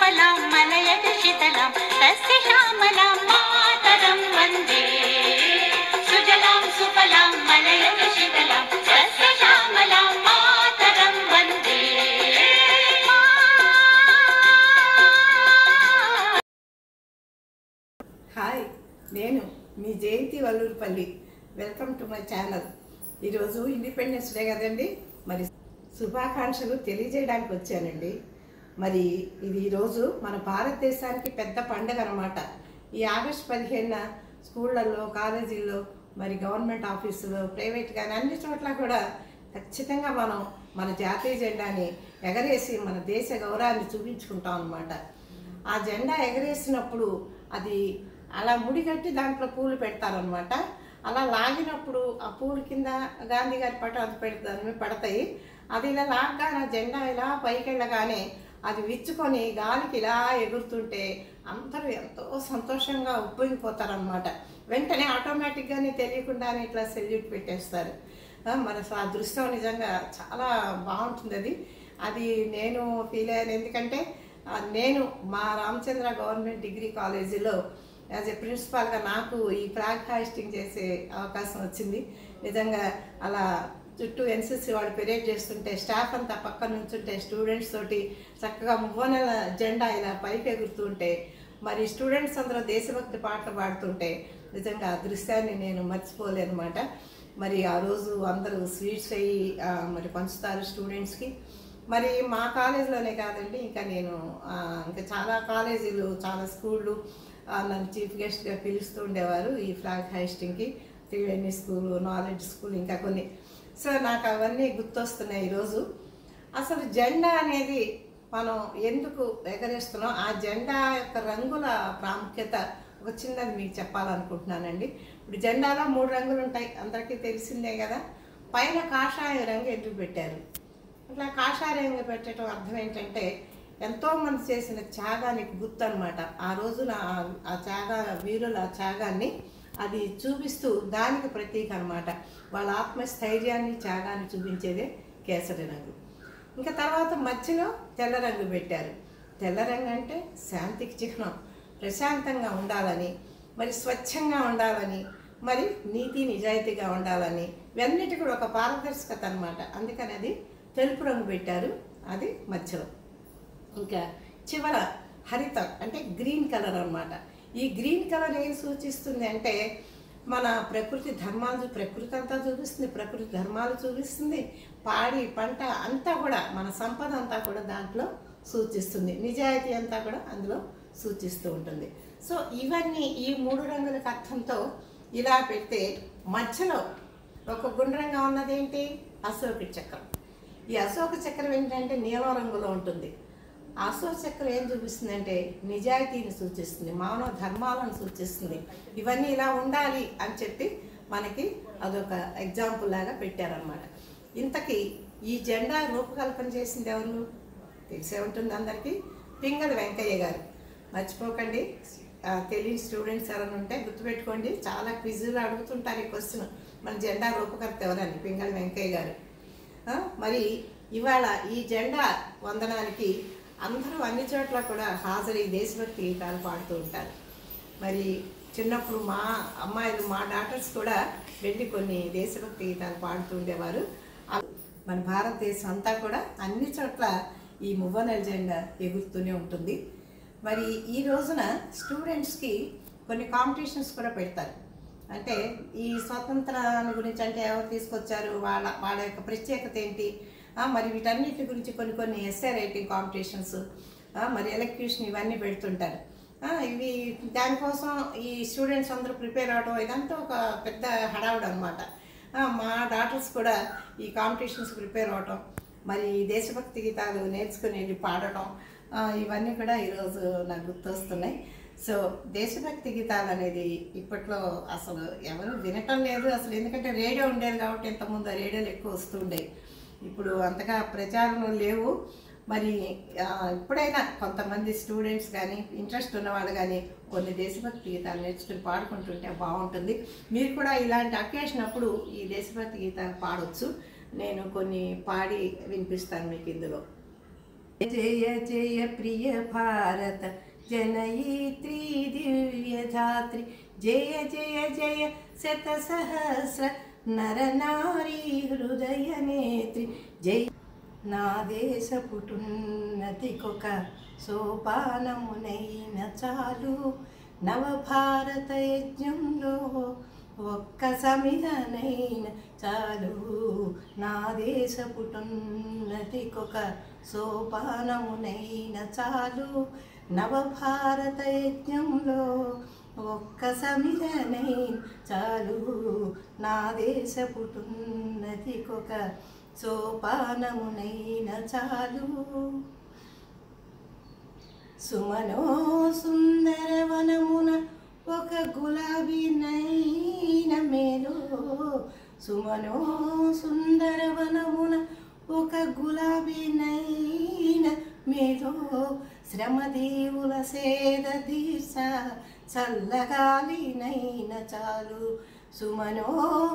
సుఫలాం మలయజ శితలాం సస్యశ్యామలాం మాతరం వందే సుజలాం సుఫలాం మలయజ శితలాం సస్యశ్యామలాం మాతరం వందే హాయ్ నేను మీ Jayanthi Vallurupalli welcome to my channel ఈరోజు ఇండిపెండెన్స్ డే కదండి మరి శుభాకాంక్షలు తెలియజేయడానికి వచ్చానండి మరి ఇది ఈరోజు మన భారతదేశానికి పెద్ద పండుగ అనమాట ఈ ఆగస్ట్ పదిహేనున స్కూళ్ళల్లో కాలేజీల్లో మరి గవర్నమెంట్ ఆఫీసులో ప్రైవేట్ కానీ అన్ని చోట్ల కూడా ఖచ్చితంగా మనం మన జాతీయ జెండాని ఎగరేసి మన దేశ గౌరవాన్ని చూపించుకుంటాం అన్నమాట ఆ జెండా ఎగరేసినప్పుడు అది అలా ముడిగట్టి దాంట్లో పూలు పెడతారనమాట అలా లాగినప్పుడు ఆ పూల కింద గాంధీ గారి పటం అది పెడతారు పడతాయి అది ఇలా లాగ్గానే ఆ జెండా ఇలా పైకి వెళ్ళగానే అది విచ్చుకొని గాలికి ఇలా ఎగురుతుంటే అందరూ ఎంతో సంతోషంగా ఉప్పొంగిపోతారనమాట వెంటనే ఆటోమేటిక్గానే తెలియకుండానే ఇట్లా సెల్యూట్ పెట్టేస్తారు ఆ, మరి అసలు ఆ దృశ్యం నిజంగా చాలా బాగుంటుంది అది అది నేను ఫీల్ అయ్యాను ఎందుకంటే ఆ, నేను మా రామచంద్ర గవర్నమెంట్ డిగ్రీ కాలేజీలో యాజ్ ఎ ప్రిన్సిపాల్గా నాకు ఈ ఫ్లాగ్ హాయిస్టింగ్ చేసే అవకాశం వచ్చింది నిజంగా అలా చుట్టూ ఎన్సీసీ వాళ్ళు పెరేడ్ చేస్తుంటే స్టాఫ్ అంతా పక్కన నుంచుంటే స్టూడెంట్స్ తోటి చక్కగా మువ్వనెల జెండా ఇలా పైకి ఎగురుతుంటే మరి స్టూడెంట్స్ అందరూ దేశభక్తి పాటలు పాడుతుంటే నిజంగా ఆ దృశ్యాన్ని నేను మర్చిపోలేను అనమాట మరి ఆ రోజు అందరూ స్వీట్స్ అయ్యి ఆ, మరి పంచుతారు స్టూడెంట్స్కి మరి మా కాలేజీలోనే కాదండి ఇంకా నేను ఆ, ఇంకా చాలా కాలేజీలు చాలా స్కూళ్ళు ఆ, నన్ను చీఫ్ గెస్ట్గా పిలుస్తూ ఉండేవారు ఈ ఫ్లాగ్ హైస్టింగ్కి త్రివేణి స్కూల్ నాలెడ్జ్ స్కూల్ ఇంకా కొన్ని సో నాకు అవన్నీ గుర్తొస్తున్నాయి ఈరోజు అసలు జెండా అనేది మనం ఎందుకు ఎగరేస్తున్నాం ఆ జెండా యొక్క రంగుల ప్రాముఖ్యత ఒక చిన్నది మీకు చెప్పాలనుకుంటున్నానండి ఇప్పుడు జెండాలో మూడు రంగులు ఉంటాయి అందరికీ తెలిసిందే కదా పైన కాషాయ రంగు ఎందుకు పెట్టారు అట్లా కాషాయ రంగు పెట్టడం అర్థం ఏంటంటే ఎంతో మంది చేసిన త్యాగానికి గుర్తు అనమాట ఆ రోజున ఆ- ఆ త్యాగ వీరుల త్యాగాన్ని అది చూపిస్తూ దానికి ప్రతీక అనమాట వాళ్ళ ఆత్మస్థైర్యాన్ని త్యాగాన్ని చూపించేదే కేసరి రంగు ఇంకా తర్వాత మధ్యలో తెల్ల రంగు పెట్టారు తెల్ల రంగు అంటే శాంతికి చిహ్నం ప్రశాంతంగా ఉండాలని మరి స్వచ్ఛంగా ఉండాలని మరి నీతి నిజాయితీగా ఉండాలని ఇవన్నిటి కూడా ఒక పారదర్శకత అనమాట అందుకని అది తెలుపు రంగు పెట్టారు అది మధ్యలో ఇంకా చివర హరితం అంటే గ్రీన్ కలర్ అన్నమాట ఈ గ్రీన్ కలర్ ఏం సూచిస్తుంది అంటే మన ప్రకృతి ధర్మాలు ప్రకృతి అంతా చూపిస్తుంది ప్రకృతి ధర్మాలు చూపిస్తుంది పాడి పంట అంతా కూడా మన సంపద అంతా కూడా దాంట్లో సూచిస్తుంది నిజాయితీ అంతా కూడా అందులో సూచిస్తూ ఉంటుంది సో ఇవన్నీ ఈ మూడు రంగులకు అర్థంతో ఇలా పెడితే మధ్యలో ఒక గుండ్రంగా ఉన్నది ఏంటి అశోక చక్రం ఈ అశోక చక్రం ఏంటంటే నీలం రంగులో ఉంటుంది ఆ అశోక చక్రం ఏం చూపిస్తుందంటే నిజాయితీని సూచిస్తుంది మానవ ధర్మాలను సూచిస్తుంది ఇవన్నీ ఇలా ఉండాలి అని చెప్పి మనకి అదొక ఎగ్జాంపుల్ లాగా పెట్టారనమాట ఇంతకీ ఈ జెండా రూపకల్పన చేసింది ఎవరు తెలిసే ఉంటుంది అందరికీ పింగళ వెంకయ్య గారు మర్చిపోకండి ఆ, తెలియని స్టూడెంట్స్ ఎవరైనా ఉంటే గుర్తుపెట్టుకోండి చాలా క్విజులు అడుగుతుంటారు ఈ క్వశ్చన్ మన జెండా రూపకర్త ఎవరని పింగళ వెంకయ్య గారు ఆ, మరి ఇవాళ ఈ జెండా వందనానికి అందరూ అన్ని చోట్ల కూడా హాజరై దేశభక్తి గీతాలు పాడుతూ ఉంటారు మరి చిన్నప్పుడు మా అమ్మాయిలు మా డాటర్స్ కూడా వెళ్ళి కొన్ని దేశభక్తి గీతాలు పాడుతూ ఉండేవారు ఆ- మన భారతదేశం అంతా కూడా అన్ని చోట్ల ఈ మువ్వనెల జెండా ఎగురుతూనే ఉంటుంది మరి ఈ రోజున స్టూడెంట్స్కి కొన్ని కాంపిటీషన్స్ కూడా పెడతారు అంటే ఈ స్వాతంత్రాన్ని గురించి అంటే ఎవరు తీసుకొచ్చారు వాళ్ళ వాళ్ళ యొక్క ప్రత్యేకత ఏంటి ఆ, మరి వీటన్నిటి గురించి కొన్ని కొన్ని ఎస్ఏ రైటింగ్ కాంపిటీషన్స్ మరి ఎలక్యూషన్ ఇవన్నీ పెడుతుంటారు ఆ, ఇవి దానికోసం ఈ స్టూడెంట్స్ అందరూ ప్రిపేర్ అవడం ఇదంతా ఒక పెద్ద హడావుడు అనమాట మా డాటర్స్ కూడా ఈ కాంపిటీషన్స్ ప్రిపేర్ అవటం మరి దేశభక్తి గీతాలు నేర్చుకుని వెళ్ళి పాడటం ఆ, ఇవన్నీ కూడా ఈరోజు నాకు గుర్తొస్తున్నాయి సో దేశభక్తి గీతాలు అనేది ఇప్పట్లో అసలు ఎవరు వినటం లేదు అసలు ఎందుకంటే రేడియో ఉండేది కాబట్టి ఇంతకుముందు ఆ రేడియోలు ఎక్కువ వస్తుండేవి ఇప్పుడు అంతగా ప్రచారం లేవు మరి ఆ, ఇప్పుడైనా కొంతమంది స్టూడెంట్స్ కానీ ఇంట్రెస్ట్ ఉన్న వాళ్ళు కానీ కొన్ని దేశభక్తి గీతాలు నేర్చుకుని పాడుకుంటుంటే బాగుంటుంది మీరు కూడా ఇలాంటి అకేషన్ అప్పుడు ఈ దేశభక్తి గీతాలు పాడొచ్చు నేను కొన్ని పాడి వినిపిస్తాను మీకు ఇందులో జయ జయ ప్రియ భారత జనయిత్రీ దివ్యధాత్రి జయ జయ జయ శత సహస్ర నర నారీ హృదయ నేత్రి జయ నా దేశపుటున్నతికొక సోపానమునైన చాలు నవభారత యజ్ఞంలో ఒక్క సమిధనైన చాలు నా దేశపుటున్నతికొక సోపానమునైన చాలు నవభారత యజ్ఞంలో ఒక్క సమిధనైన చాలు నా దేశపుటున్నతికొక సోపానమునైన చాలు సుమనో సుందరవనమున ఒక గులాబీ నైన మేలు సుమనో సుందరవనమున ఒక గులాబీ నైన మేలు శ్రమదేవుల సేద దీస చల్లగాలి నైన చాలు సుమనో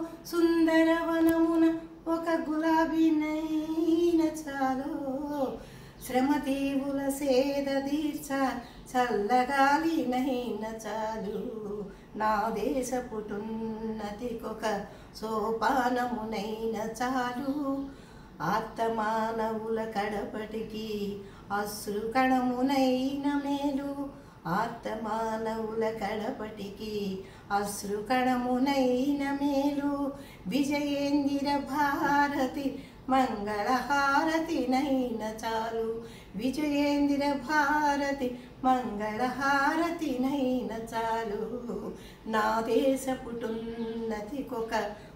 సుందరవనమున ఒక గులాబీ నైన చాలు శ్రమదేవుల సేద దీర్చ చల్లగాలి నైన చాలు నా దేశపుటున్నతికొక సోపానమునైన చాలు ఆత్మమానవుల కడపటికి అశ్రు కణమునైన మేలు ఆత్మమానవుల కడపటికి అశ్రు కణమునైన మేలు విజయేందిర భారతి మంగళహారతి నైన చాలు విజయేంద్ర భారతి మంగళహారతి నైన చాలు నా దేశపుటున్నతికొక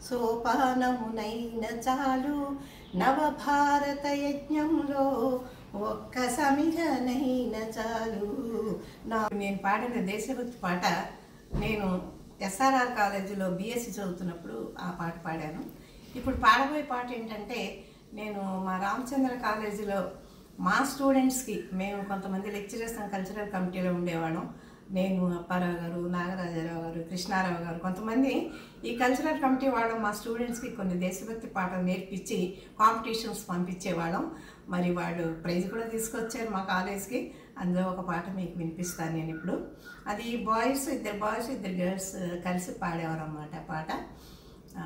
సోపానమునైన చాలు నవభారత యజ్ఞంలో ఒక్క సమిధనైన చాలు నా నేను పాడిన దేశభక్తి పాట నేను ఎస్ఆర్ఆర్ కాలేజీలో బీఎస్సీ చదువుతున్నప్పుడు ఆ పాట పాడాను ఇప్పుడు పాడబోయే పాట ఏంటంటే నేను మా రామచంద్ర కాలేజీలో మా స్టూడెంట్స్కి మేము కొంతమంది లెక్చరర్స్ అండ్ కల్చరల్ కమిటీలో ఉండేవాళ్ళం నేను అప్పారావు గారు నాగరాజారావు గారు కృష్ణారావు గారు కొంతమంది ఈ కల్చరల్ కమిటీ వాళ్ళం మా స్టూడెంట్స్కి కొన్ని దేశభక్తి పాటలు నేర్పించి కాంపిటీషన్స్ పంపించేవాళ్ళం మరి వాళ్ళు ప్రైజ్ కూడా తీసుకొచ్చారు మా కాలేజ్కి అందులో ఒక పాట మీకు వినిపిస్తాను నేను ఇప్పుడు అది బాయ్స్ ఇద్దరు బాయ్స్ ఇద్దరు గర్ల్స్ కలిసి పాడేవారు అన్నమాట ఆ పాట ఆ,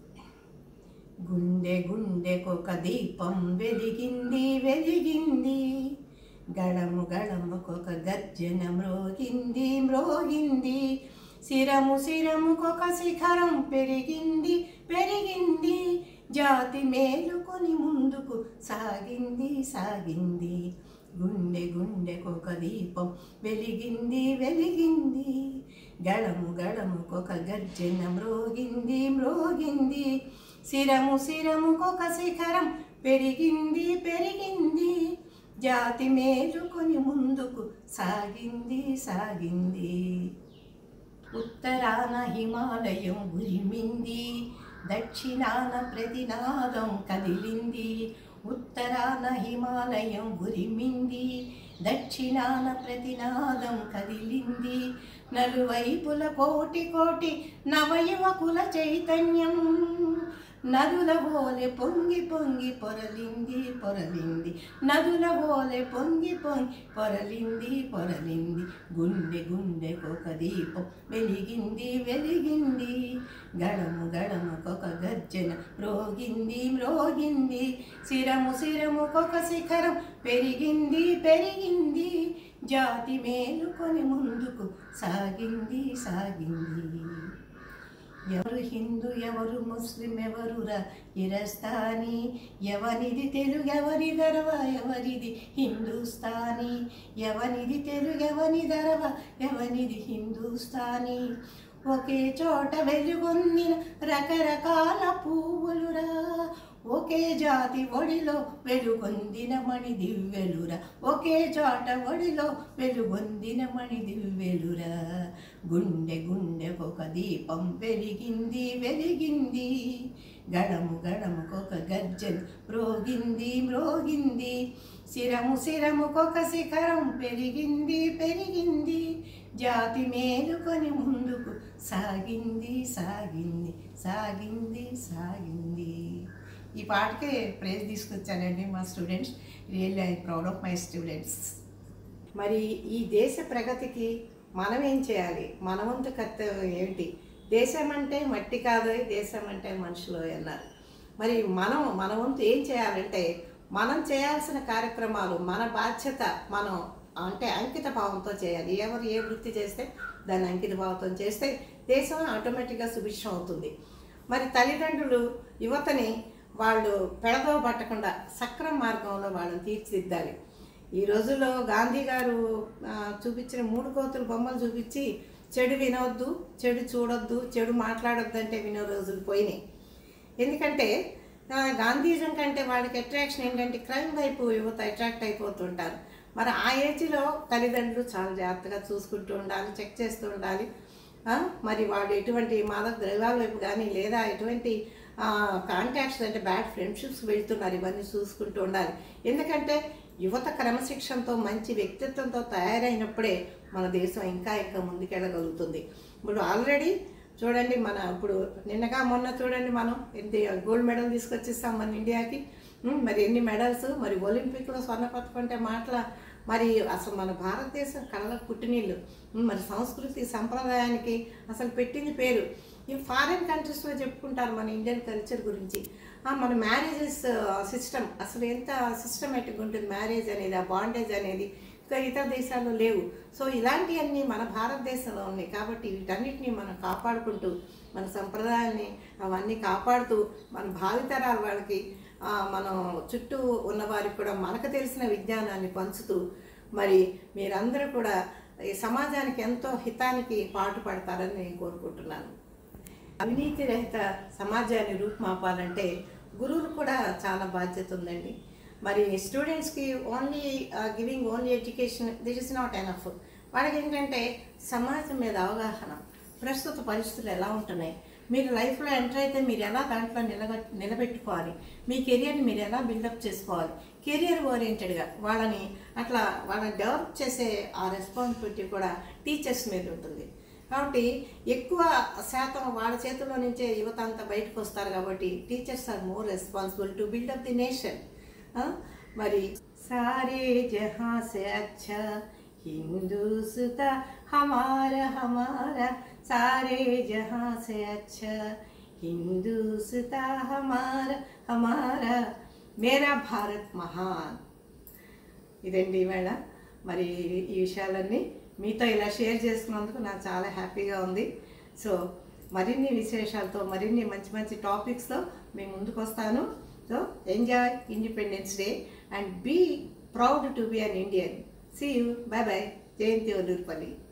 గుండె గుండెకొక దీపం వెలిగింది వెలిగింది గళము గళముకొక గర్జన మ్రోగింది మ్రోగింది శిరము శిరముకొక శిఖరం పెరిగింది పెరిగింది జాతి మేలుకొని ముందుకు సాగింది సాగింది గుండె గుండెకొక దీపం వెలిగింది వెలిగింది గళము గళముకొక గర్జన మ్రోగింది మ్రోగింది శిరము శిరముకొక శిఖరం పెరిగింది పెరిగింది జాతి మేలుకొని ముందుకు సాగింది సాగింది ఉత్తరాన హిమాలయం ఉరిమింది దక్షిణాన ప్రతినాదం కదిలింది ఉత్తరాన హిమాలయం ఉరిమింది దక్షిణాన ప్రతినాదం కదిలింది నలువైపుల కోటి కోటి నవయువకుల చైతన్యం నదుల ఓలె పొంగి పొంగి పొరలింది పొరలింది నదుల ఓలె పొంగి పొంగి పొరలింది పొరలింది గుండె గుండెకొక దీపం వెలిగింది వెలిగింది గడము గడముకొక గర్జన మ్రోగింది మ్రోగింది శిరము శిరముకొక శిఖరం పెరిగింది పెరిగింది జాతి మేలుకొని ముందుకు సాగింది సాగింది ఎవరు హిందూ ఎవరు ముస్లిం ఎవరురా ఇరస్తాని ఎవరిది తెలుగు ఎవరి దరవ ఎవరిది హిందూస్తానీ ఎవరిది తెలుగు ఎవరి దరవ ఎవరిది హిందూస్తానీ ఒకే చోట వెలుగొందిన రకరకాల పువ్వులురా ఒకే జాతి ఒడిలో వెలుగొందిన మణి దివ్వెలురా ఒకే చోట ఒడిలో వెలుగొందిన మణి దివ్వెలురా గుండె గుండెకొక దీపం వెలిగింది వెలిగింది గడము గడముకొక గర్జన మ్రోగింది మ్రోగింది శిరము శిరముకొక శిఖరం పెరిగింది పెరిగింది జాతి మేలుకొని ముందుకు సాగింది సాగింది సాగింది సాగింది ఈ పాటకే ప్రైజ్ తీసుకొచ్చానండి మా students really I proud of my students మరి ఈ దేశ ప్రగతికి మనం ఏం చేయాలి మన వంతు కర్తవ్యం ఏమిటి దేశం అంటే మట్టి కాదు దేశం అంటే మనుషులు అన్నారు మరి మనం మన వంతు ఏం చేయాలంటే మనం చేయాల్సిన కార్యక్రమాలు మన బాధ్యత మనం అంటే అంకిత భావంతో చేయాలి ఎవరు ఏ వృత్తి చేస్తే దాన్ని అంకిత భావంతో చేస్తే దేశం ఆటోమేటిక్గా సుభిక్షం అవుతుంది మరి తల్లిదండ్రులు యువతని వాళ్ళు పెడదో పట్టకుండా సక్రమ మార్గంలో వాళ్ళని తీర్చిదిద్దాలి ఈ రోజుల్లో గాంధీ గారు ఆ, చూపించిన మూడు కోతుల బొమ్మలు చూపించి చెడు వినవద్దు చెడు చూడొద్దు చెడు మాట్లాడొద్దు అంటే వినే రోజులు పోయినాయి ఎందుకంటే ఆ, గాంధీజం కంటే వాళ్ళకి అట్రాక్షన్ ఏంటంటే క్రైమ్ వైపు యువత అట్రాక్ట్ అయిపోతుంటారు మరి ఆ ఏజ్లో తల్లిదండ్రులు చాలా జాగ్రత్తగా చూసుకుంటూ ఉండాలి చెక్ చేస్తూ ఉండాలి ఆ, మరి వాడు ఎటువంటి మాదక ద్రవ్యాల వైపు కానీ లేదా ఎటువంటి కాంటాక్ట్స్ అంటే బ్యాడ్ ఫ్రెండ్షిప్స్ వెళ్తున్నారు ఇవన్నీ చూసుకుంటూ ఉండాలి ఎందుకంటే యువత క్రమశిక్షణతో మంచి వ్యక్తిత్వంతో తయారైనప్పుడే మన దేశం ఇంకా ఇంకా ముందుకెళ్ళగలుగుతుంది ఇప్పుడు ఆల్రెడీ చూడండి మన ఇప్పుడు నిన్నగా మొన్న చూడండి మనం ఎన్ని గోల్డ్ మెడల్ తీసుకొచ్చిస్తాం మన ఇండియాకి ఉమ్, మరి ఎన్ని మెడల్స్ మరి ఒలింపిక్లో స్వర్ణ పథకం అంటే మాటల మరి అసలు మన భారతదేశం కళ్ళ పుట్టినీళ్ళు ఉమ్, మరి సంస్కృతి సంప్రదాయానికి అసలు పెట్టింది పేరు ఈ ఫారిన్ కంట్రీస్లో చెప్పుకుంటారు మన ఇండియన్ కల్చర్ గురించి ఆ, మన మ్యారేజెస్ సిస్టమ్ అసలు ఎంత సిస్టమేటిక్ ఉంటుంది మ్యారేజ్ అనేది ఆ బాండేజ్ అనేది ఇంకా ఇతర దేశాల్లో లేవు సో ఇలాంటివన్నీ మన భారతదేశంలో ఉన్నాయి కాబట్టి వీటన్నిటిని మనం కాపాడుకుంటూ మన సంప్రదాయాల్ని అవన్నీ కాపాడుతూ మన భావితరాల వాళ్ళకి ఆ, మనం చుట్టూ ఉన్న వారికి కూడా మనకు తెలిసిన విజ్ఞానాన్ని పంచుతూ మరి మీరందరూ కూడా ఈ సమాజానికి ఎంతో హితానికి పాటుపడతారని నేను కోరుకుంటున్నాను అవినీతి రహిత సమాజాన్ని రూపుమాపాలంటే గురువులు కూడా చాలా బాధ్యత ఉందండి మరి స్టూడెంట్స్కి only giving only education this is not enough వాళ్ళకి ఏంటంటే సమాజం మీద అవగాహన ప్రస్తుత పరిస్థితులు ఎలా ఉంటున్నాయి మీరు లైఫ్లో ఎంటర్ అయితే మీరు ఎలా దాంట్లో నిలబ నిలబెట్టుకోవాలి మీ కెరియర్ని మీరు ఎలా బిల్డప్ చేసుకోవాలి కెరియర్ ఓరియంటెడ్గా వాళ్ళని అట్లా వాళ్ళని డెవలప్ చేసే ఆ రెస్పాన్సిబిలిటీ కూడా టీచర్స్ మీద ఉంటుంది కాబట్టి ఎక్కువ శాతం వాళ్ళ చేతుల్లో నుంచే యువత అంతా బయటకు వస్తారు కాబట్టి teachers are more responsible to build up the nation మరి సారే జహా సే అచ్చా హిందూసుతా హమారా హమారా సారే జహా సే అచ్చా హిందూసుతా హమారా హమారా మేరా భారత్ మహాన్ ఇదండి ఈవేళ మరి ఈ విషయాలన్నీ మీతో ఇలా షేర్ చేసుకున్నందుకు నాకు చాలా హ్యాపీగా ఉంది సో మరిన్ని విశేషాలతో మరిన్ని మంచి మంచి టాపిక్స్తో మేము ముందుకు వస్తాను so enjoy independence day and be proud to be an Indian see you bye bye Jayanthi ఒల్లూరుపల్లి